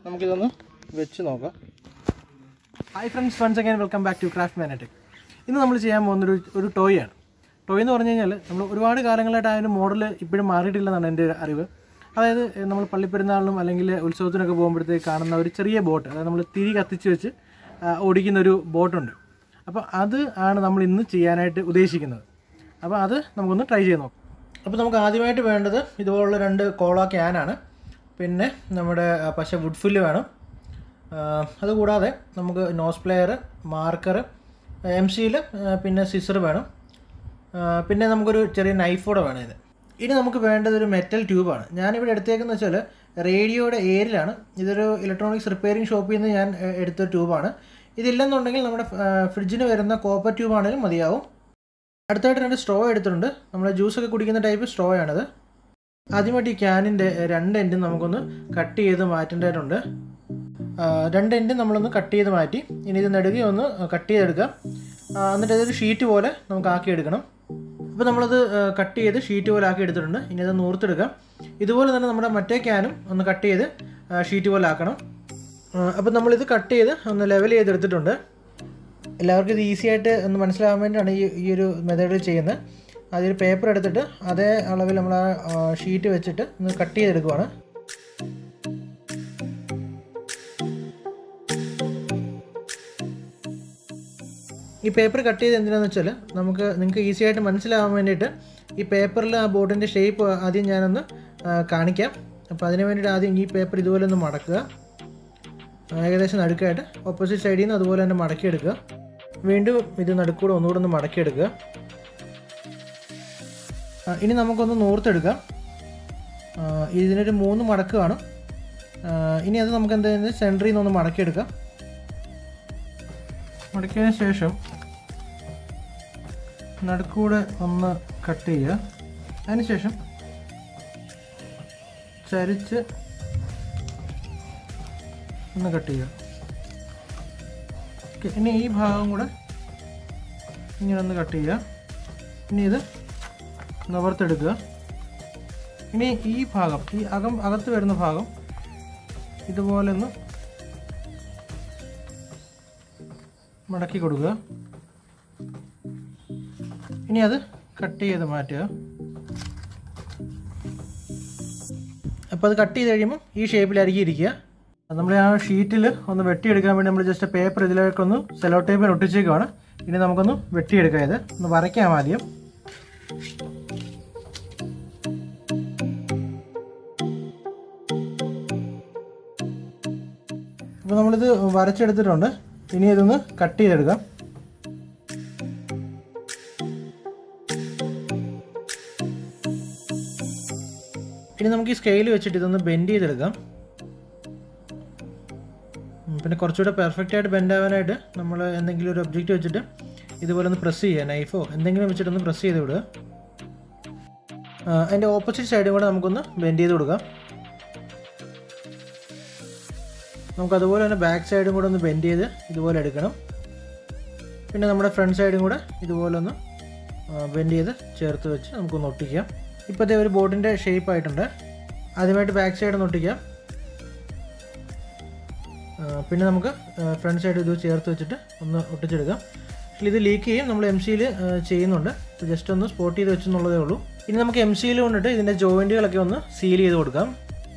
നമുക്കിതൊന്ന് വെച്ച് നോക്കാം hi friends once again welcome back to craft maniac ഇന്ന് നമ്മൾ ചെയ്യാൻ പോകുന്നൊരു ഒരു ടോയ് ആണ് ടോയ് എന്ന് പറഞ്ഞു കഴിഞ്ഞാൽ നമ്മൾ ഒരുപാട് കാലങ്ങളായിട്ട് ആ ഒരു മോഡൽ ഇപ്പോഴും മാറിയിട്ടില്ലെന്നാണ് എൻ്റെ അറിവ് അതായത് നമ്മൾ പള്ളിപ്പെരുന്നാളിനും അല്ലെങ്കിൽ ഉത്സവത്തിനൊക്കെ പോകുമ്പോഴത്തേക്ക് കാണുന്ന ഒരു ചെറിയ ബോട്ട് അതായത് നമ്മൾ തിരി കത്തിച്ച് വെച്ച് ആ, ഓടിക്കുന്ന ഒരു ബോട്ടുണ്ട് അപ്പോൾ അത് ആണ് നമ്മൾ ഇന്ന് ചെയ്യാനായിട്ട് ഉദ്ദേശിക്കുന്നത് അപ്പോൾ അത് നമുക്കൊന്ന് ട്രൈ ചെയ്ത് നോക്കാം അപ്പോൾ നമുക്ക് ആദ്യമായിട്ട് വേണ്ടത് ഇതുപോലുള്ള രണ്ട് കോള ക്യാനാണ് പിന്നെ നമ്മുടെ ആ, പശ വുഡ് ഫില്ല് വേണം ആ, അതുകൂടാതെ നമുക്ക് നോസ് പ്ലെയർ മാർക്കർ എം സിയിൽ പിന്നെ സിസർ വേണം ആ, പിന്നെ നമുക്കൊരു ചെറിയ നൈഫ് കൂടെ വേണം ഇത് ഇനി നമുക്ക് വേണ്ടത് ഒരു മെറ്റൽ ട്യൂബാണ് ഞാനിവിടെ എടുത്തേക്കെന്ന് വെച്ചാൽ റേഡിയോയുടെ ഏരിലാണ് ഇതൊരു ഇലക്ട്രോണിക്സ് റിപ്പയറിംഗ് ഷോപ്പിൽ നിന്ന് ഞാൻ ഏ, എടുത്ത ട്യൂബാണ് ഇതില്ലെന്നുണ്ടെങ്കിൽ നമ്മുടെ ആ, ഫ്രിഡ്ജിന് വരുന്ന കോപ്പർ ട്യൂബാണെങ്കിലും മതിയാവും അടുത്തായിട്ട് രണ്ട് സ്ട്രോ എടുത്തിട്ടുണ്ട് നമ്മൾ ജ്യൂസൊക്കെ കുടിക്കുന്ന ടൈപ്പ് സ്ട്രോ ആണിത് ആദ്യമായിട്ട് ഈ ക്യാനിൻ്റെ രണ്ട് എൻഡും നമുക്കൊന്ന് കട്ട് ചെയ്ത് മാറ്റേണ്ടതായിട്ടുണ്ട് ആ, രണ്ട് എൻഡും നമ്മളൊന്ന് കട്ട് ചെയ്ത് മാറ്റി ഇനി ഇത് നെടുകെ ഒന്ന് കട്ട് ചെയ്തെടുക്കാം ആ, എന്നിട്ട് ഇതൊരു ഷീറ്റ് പോലെ നമുക്ക് ആക്കി എടുക്കണം അപ്പോൾ നമ്മളത് കട്ട് ചെയ്ത് ഷീറ്റ് പോലെ ആക്കി എടുത്തിട്ടുണ്ട് ഇനി അത് നൂർത്തെടുക്കാം ഇതുപോലെ തന്നെ നമ്മുടെ മറ്റേ ക്യാനും ഒന്ന് കട്ട് ചെയ്ത് ഷീറ്റ് പോലെ ആക്കണം അപ്പോൾ നമ്മളിത് കട്ട് ചെയ്ത് ഒന്ന് ലെവൽ ചെയ്തെടുത്തിട്ടുണ്ട് എല്ലാവർക്കും ഇത് ഈസി ആയിട്ട് ഒന്ന് മനസ്സിലാകാൻ വേണ്ടിയാണ് ഈ ഈ ഒരു മെത്തേഡിൽ ചെയ്യുന്നത് അതിൽ പേപ്പർ എടുത്തിട്ട് അതേ അളവിൽ നമ്മൾ ആ ഷീറ്റ് വെച്ചിട്ട് ഒന്ന് കട്ട് ചെയ്തെടുക്കുവാണ് ഈ പേപ്പർ കട്ട് ചെയ്ത് എന്തിനാന്ന് വെച്ചാൽ നമുക്ക് നിങ്ങൾക്ക് ഈസി ആയിട്ട് മനസ്സിലാവാൻ വേണ്ടിയിട്ട് ഈ പേപ്പറിൽ ആ ബോർഡിൻ്റെ ഷേപ്പ് ആദ്യം ഞാനൊന്ന് ആ, കാണിക്കാം അപ്പോൾ അതിന് വേണ്ടിയിട്ട് ആദ്യം ഈ പേപ്പർ ഇതുപോലെ ഒന്ന് മടക്കുക ആ, ഏകദേശം നടുക്കായിട്ട് ഓപ്പോസിറ്റ് സൈഡിൽ നിന്ന് അതുപോലെ തന്നെ മടക്കിയെടുക്കുക വീണ്ടും ഇത് നടുക്കൂടെ ഒന്നുകൂടെ ഒന്ന് മടക്കിയെടുക്കുക ആ, ഇനി നമുക്കൊന്ന് നൂർത്തെടുക്കാം ആ, ഇതിനൊരു മൂന്ന് മടക്ക് കാണും ആ, ഇനി അത് നമുക്ക് എന്താ ചെയ്യുന്നത് സെൻറ്ററിൽ നിന്ന് ഒന്ന് മടക്കിയെടുക്കാം മടക്കിയതിന് ശേഷം നടുക്കൂടെ ഒന്ന് കട്ട് ചെയ്യുക അതിനുശേഷം ചരിച്ച് ഒന്ന് കട്ട് ചെയ്യുക ഓക്കെ ഇനി ഈ ഭാഗം കൂടെ ഇങ്ങനെ ഒന്ന് കട്ട് ചെയ്യുക ഇനി ഇത് നിവർത്തെടുക്കുക ഇനി ഈ ഭാഗം ഈ അകം അകത്ത് വരുന്ന ഭാഗം ഇതുപോലെ ഒന്ന് മടക്കി കൊടുക്കുക ഇനി അത് കട്ട് ചെയ്ത് മാറ്റുക അപ്പോൾ അത് കട്ട് ചെയ്ത് കഴിയുമ്പോൾ ഈ ഷേപ്പിലായിരിക്കും ഇരിക്കുക നമ്മൾ ആ ഷീറ്റിൽ ഒന്ന് വെട്ടിയെടുക്കാൻ വേണ്ടി നമ്മൾ ജസ്റ്റ് പേപ്പർ ഇതിലേക്കൊന്ന് സെലോ ടേപ്പിൽ ഒട്ടിച്ചേക്കുവാണ് ഇനി നമുക്കൊന്ന് വെട്ടിയെടുക്കാം ഇത് ഒന്ന് വരയ്ക്കാം ആദ്യം അപ്പോൾ നമ്മളിത് വരച്ചെടുത്തിട്ടുണ്ട് ഇനി ഇതൊന്ന് കട്ട് ചെയ്തെടുക്കാം ഇനി നമുക്ക് ഈ സ്കെയിൽ വെച്ചിട്ട് ഇതൊന്ന് ബെൻഡ് ചെയ്തെടുക്കാം ഉം, പിന്നെ കുറച്ചുകൂടെ പെർഫെക്റ്റ് ആയിട്ട് ബെൻഡ് ആവാനായിട്ട് നമ്മൾ എന്തെങ്കിലും ഒരു ഒബ്ജക്റ്റ് വെച്ചിട്ട് ഇതുപോലെ ഒന്ന് പ്രസ് ചെയ്യുക നൈഫോ എന്തെങ്കിലും വെച്ചിട്ടൊന്ന് പ്രസ് ചെയ്ത് വിടുക ആ, അതിൻ്റെ ഓപ്പോസിറ്റ് സൈഡും കൂടെ നമുക്കൊന്ന് ബെൻഡ് ചെയ്ത് കൊടുക്കാം നമുക്ക് അതുപോലെ തന്നെ ബാക്ക് സൈഡും കൂടെ ഒന്ന് ബെൻഡ് ചെയ്ത് ഇതുപോലെ എടുക്കണം പിന്നെ നമ്മുടെ ഫ്രണ്ട് സൈഡും കൂടെ ഇതുപോലെ ഒന്ന് ബെൻഡ് ചെയ്ത് ചേർത്ത് വെച്ച് നമുക്കൊന്ന് ഒട്ടിക്കാം ഇപ്പോഴത്തെ ഒരു ബോർഡിൻ്റെ ഷേപ്പ് ആയിട്ടുണ്ട് ആദ്യമായിട്ട് ബാക്ക് സൈഡ് ഒന്ന് ഒട്ടിക്കാം ആ, പിന്നെ നമുക്ക് ഫ്രണ്ട് സൈഡ് ഇത് ചേർത്ത് വെച്ചിട്ട് ഒന്ന് ഒട്ടിച്ചെടുക്കാം പക്ഷേ ഇത് ലീക്ക് ചെയ്യും നമ്മൾ എം സിയിൽ ചെയ്യുന്നുണ്ട് ജസ്റ്റ് ഒന്ന് സ്പോട്ട് ചെയ്ത് വെച്ചെന്നുള്ളതേ ഉള്ളൂ ഇനി നമുക്ക് എം സിയിൽ കൊണ്ടിട്ട് ഇതിൻ്റെ ജോയിൻറ്റുകളൊക്കെ ഒന്ന് സീൽ ചെയ്ത് കൊടുക്കാം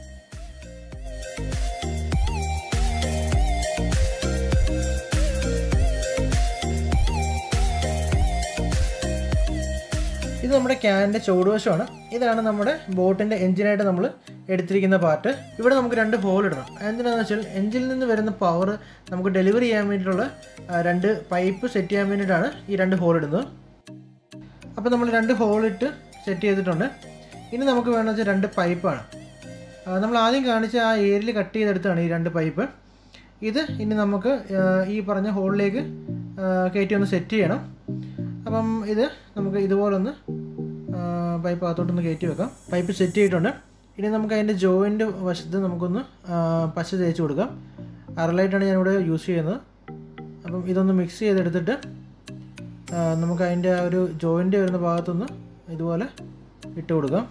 ഇത് നമ്മുടെ ക്യാനിൻ്റെ ചുവടുവശമാണ് ഇതാണ് നമ്മുടെ ബോട്ടിൻ്റെ എഞ്ചിനായിട്ട് നമ്മൾ എടുത്തിരിക്കുന്ന പാർട്ട് ഇവിടെ നമുക്ക് രണ്ട് ഹോൾ ഇടണം എന്തിനാണെന്ന് വെച്ചാൽ എഞ്ചിനിൽ നിന്ന് വരുന്ന പവർ നമുക്ക് ഡെലിവറി ചെയ്യാൻ വേണ്ടിയിട്ടുള്ള ആ, രണ്ട് പൈപ്പ് സെറ്റ് ചെയ്യാൻ വേണ്ടിയിട്ടാണ് ഈ രണ്ട് ഹോൾ ഇടുന്നത് അപ്പോൾ നമ്മൾ രണ്ട് ഹോൾ ഇട്ട് സെറ്റ് ചെയ്തിട്ടുണ്ട് ഇനി നമുക്ക് വേണമെന്ന് വെച്ചാൽ രണ്ട് പൈപ്പാണ് ആ, നമ്മൾ ആദ്യം കാണിച്ച ആ ഏരിയൽ കട്ട് ചെയ്തെടുത്താണ് ഈ രണ്ട് പൈപ്പ് ഇത് ഇനി നമുക്ക് ആ, ഈ പറഞ്ഞ ഹോളിലേക്ക് കയറ്റി ഒന്ന് സെറ്റ് ചെയ്യണം അപ്പം ഇത് നമുക്ക് ഇതുപോലെ ഒന്ന് പൈപ്പ് അകത്തോട്ടൊന്ന് കയറ്റി വെക്കാം പൈപ്പ് സെറ്റ് ചെയ്തിട്ടുണ്ട് ഇനി നമുക്ക് അതിൻ്റെ ജോയിൻ്റ് വശത്ത് നമുക്കൊന്ന് ആ, പശ തേച്ച് കൊടുക്കാം അറലൈറ്റാണ് ഞാനിവിടെ യൂസ് ചെയ്യുന്നത് അപ്പം ഇതൊന്ന് മിക്സ് ചെയ്തെടുത്തിട്ട് ആ, നമുക്ക് അതിൻ്റെ ആ ഒരു ജോയിൻ്റ് വരുന്ന ഭാഗത്തൊന്ന് ഇതുപോലെ ഇട്ട് കൊടുക്കാം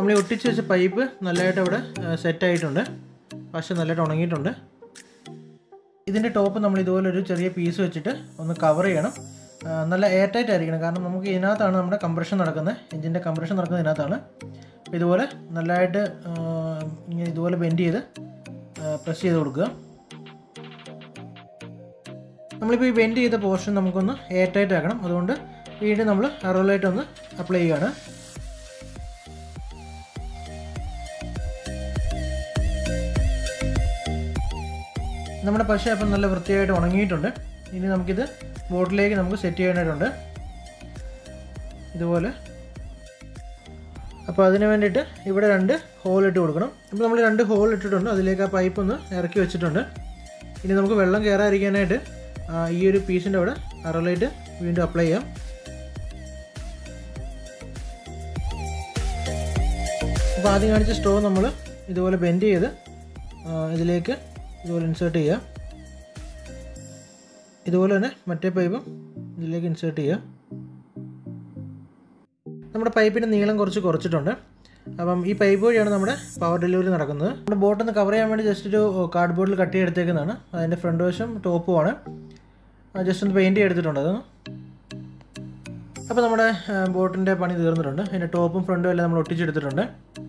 നമ്മൾ ഈ ഒട്ടിച്ച് വെച്ച പൈപ്പ് നല്ലതായിട്ട് അവിടെ സെറ്റ് ആയിട്ടുണ്ട് പശ നല്ലതായിട്ട് ഉണങ്ങിയിട്ടുണ്ട് ഇതിൻ്റെ ടോപ്പ് നമ്മൾ ഇതുപോലെ ഒരു ചെറിയ പീസ് വെച്ചിട്ട് ഒന്ന് കവർ ചെയ്യണം ആ, നല്ല എയർ ടൈറ്റ് ആയിരിക്കണം കാരണം നമുക്ക് ഇതിനകത്താണ് നമ്മുടെ കംപ്രഷൻ നടക്കുന്നത് എഞ്ചിൻ്റെ കംപ്രഷൻ നടക്കുന്നത് ഇതിനകത്താണ് അപ്പോൾ ഇതുപോലെ നല്ലതായിട്ട് ആ, ഇങ്ങനെ ഇതുപോലെ ബെൻഡ് ചെയ്ത് പ്രസ് ചെയ്ത് കൊടുക്കുക നമ്മളിപ്പോൾ ഈ ബെൻഡ് ചെയ്ത പോർഷൻ നമുക്കൊന്ന് എയർ ടൈറ്റ് ആക്കണം അതുകൊണ്ട് വീണ്ടും നമ്മൾ അറോലൈറ്റ് ഒന്ന് അപ്ലൈ ചെയ്യുകയാണ് നമ്മുടെ പശ അപ്പം നല്ല വൃത്തിയായിട്ട് ഉണങ്ങിയിട്ടുണ്ട് ഇനി നമുക്കിത് ബോട്ടിലേക്ക് നമുക്ക് സെറ്റ് ചെയ്യാനായിട്ടുണ്ട് ഇതുപോലെ അപ്പോൾ അതിന് വേണ്ടിയിട്ട് ഇവിടെ രണ്ട് ഹോൾ ഇട്ട് കൊടുക്കണം അപ്പോൾ നമ്മൾ രണ്ട് ഹോൾ ഇട്ടിട്ടുണ്ട് അതിലേക്ക് ആ പൈപ്പ് ഒന്ന് ഇറക്കി വെച്ചിട്ടുണ്ട് ഇനി നമുക്ക് വെള്ളം കയറാതിരിക്കാനായിട്ട് ആ, ഈ ഒരു പീസിൻ്റെ അവിടെ അറലൈറ്റ് വീണ്ടും അപ്ലൈ ചെയ്യാം അപ്പോൾ ആദ്യം കാണിച്ച സ്ട്രോ നമ്മൾ ഇതുപോലെ ബെൻഡ് ചെയ്ത് ആ, ഇതിലേക്ക് ഇതുപോലെ ഇൻസേർട്ട് ചെയ്യുക ഇതുപോലെ തന്നെ മറ്റേ പൈപ്പും ഇതിലേക്ക് ഇൻസേർട്ട് ചെയ്യുക നമ്മുടെ പൈപ്പിൻ്റെ നീളം കുറച്ച് കുറച്ചിട്ടുണ്ട് അപ്പം ഈ പൈപ്പ് വഴിയാണ് നമ്മുടെ പവർ ഡെലിവറി നടക്കുന്നത് നമ്മുടെ ബോട്ടൊന്ന് കവർ ചെയ്യാൻ വേണ്ടി ജസ്റ്റ് ഒരു കാർഡ് ബോർഡിൽ കട്ട് ചെയ്തെടുത്തേക്കുന്നതാണ് അതിൻ്റെ ഫ്രണ്ട് വശം ടോപ്പുമാണ് ജസ്റ്റ് ഒന്ന് പെയിൻറ്റ് ചെയ്തെടുത്തിട്ടുണ്ട് അത് അപ്പോൾ നമ്മുടെ ബോട്ടിൻ്റെ പണി തീർന്നിട്ടുണ്ട് അതിൻ്റെ ടോപ്പും ഫ്രണ്ടും എല്ലാം നമ്മൾ ഒട്ടിച്ചെടുത്തിട്ടുണ്ട്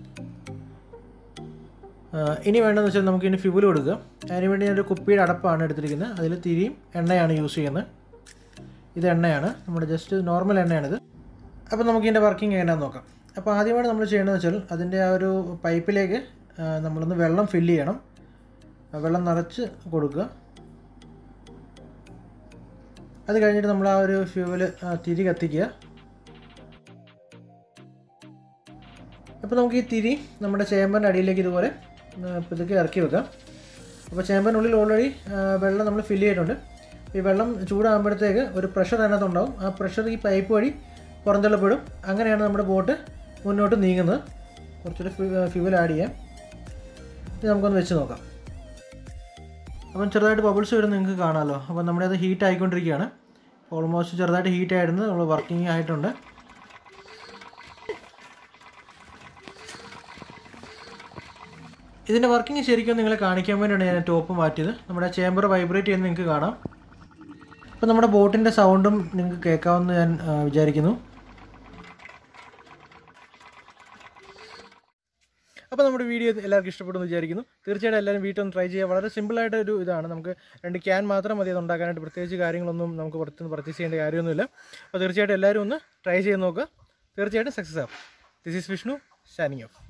ആ, ഇനി വേണ്ടതെന്ന് വെച്ചാൽ നമുക്ക് ഇനി ഫ്യൂവൽ കൊടുക്കുക അതിനുവേണ്ടി ഞാനൊരു കുപ്പിയുടെ അടപ്പാണ് എടുത്തിരിക്കുന്നത് അതിൽ തിരിയും എണ്ണയാണ് യൂസ് ചെയ്യുന്നത് ഇത് എണ്ണയാണ് നമ്മുടെ ജസ്റ്റ് നോർമൽ എണ്ണയാണിത് അപ്പോൾ നമുക്ക് ഇതിൻ്റെ വർക്കിംഗ് എങ്ങനെയാണെന്ന് നോക്കാം അപ്പോൾ ആദ്യമായിട്ട് നമ്മൾ ചെയ്യേണ്ടതെന്ന് വെച്ചാൽ അതിൻ്റെ ആ ഒരു പൈപ്പിലേക്ക് ആ, നമ്മളൊന്ന് വെള്ളം ഫില്ല് ചെയ്യണം ആ, വെള്ളം നിറച്ച് കൊടുക്കുക അത് കഴിഞ്ഞിട്ട് നമ്മൾ ആ ഒരു ഫ്യൂവൽ തിരി കത്തിക്കുക അപ്പോൾ നമുക്ക് ഈ തിരി നമ്മുടെ ചേമ്പറിൻ്റെ അടിയിലേക്ക് ഇതുപോലെ ഇതൊക്കെ ഇറക്കി വെക്കാം അപ്പോൾ ചേമ്പറിനുള്ളിൽ ഓൾറെഡി വെള്ളം നമ്മൾ ഫില്ല് ചെയ്തിട്ടുണ്ട് ഈ വെള്ളം ചൂടാകുമ്പോഴത്തേക്ക് ഒരു പ്രഷർ അതിനകത്ത് ഉണ്ടാവും ആ പ്രഷർ ഈ പൈപ്പ് വഴി പുറന്തള്ളപ്പെടും അങ്ങനെയാണ് നമ്മുടെ ബോട്ട് മുന്നോട്ട് നീങ്ങുന്നത് കുറച്ചുകൂടി ഫ്യൂവൽ ആഡ് ചെയ്യാം ഇത് നമുക്കൊന്ന് വെച്ച് നോക്കാം അപ്പം ചെറുതായിട്ട് ബബിൾസ് വരുന്നത് നിങ്ങൾക്ക് കാണാമല്ലോ അപ്പം നമ്മുടെ അത് ഹീറ്റ് ആയിക്കൊണ്ടിരിക്കുകയാണ് ഓൾമോസ്റ്റ് ചെറുതായിട്ട് ഹീറ്റ് ആയിരുന്നു നമ്മൾ വർക്കിംഗ് ആയിട്ടുണ്ട് ഇതിൻ്റെ വർക്കിംഗ് ശരിക്കും നിങ്ങളെ കാണിക്കാൻ വേണ്ടിയാണ് ഞാൻ ടോപ്പ് മാറ്റിയത് നമ്മുടെ ചേമ്പർ വൈബ്രേറ്റ് ചെയ്യുന്നത് നിങ്ങൾക്ക് കാണാം അപ്പോൾ നമ്മുടെ ബോട്ടിൻ്റെ സൗണ്ടും നിങ്ങൾക്ക് കേൾക്കാമെന്ന് ഞാൻ ആ, വിചാരിക്കുന്നു അപ്പോൾ നമ്മുടെ വീഡിയോ എല്ലാവർക്കും ഇഷ്ടപ്പെടുന്നു വിചാരിക്കുന്നു തീർച്ചയായിട്ടും എല്ലാവരും വീട്ടിൽ ഒന്ന് ട്രൈ ചെയ്യുക വളരെ സിമ്പിളായിട്ട് ഒരു ഇതാണ് നമുക്ക് രണ്ട് ക്യാൻ മാത്രം മതി അത് ഉണ്ടാക്കാനായിട്ട് പ്രത്യേകിച്ച് കാര്യങ്ങളൊന്നും നമുക്ക് പുറത്തുനിന്ന് പർച്ചേസ് ചെയ്യേണ്ട കാര്യമൊന്നുമില്ല അപ്പോൾ തീർച്ചയായിട്ടും എല്ലാവരും ഒന്ന് ട്രൈ ചെയ്ത് നോക്കുക തീർച്ചയായിട്ടും സക്സസ് ആവും ദിസ് ഈസ് വിഷ്ണു ഷാനിങ് ഓഫ്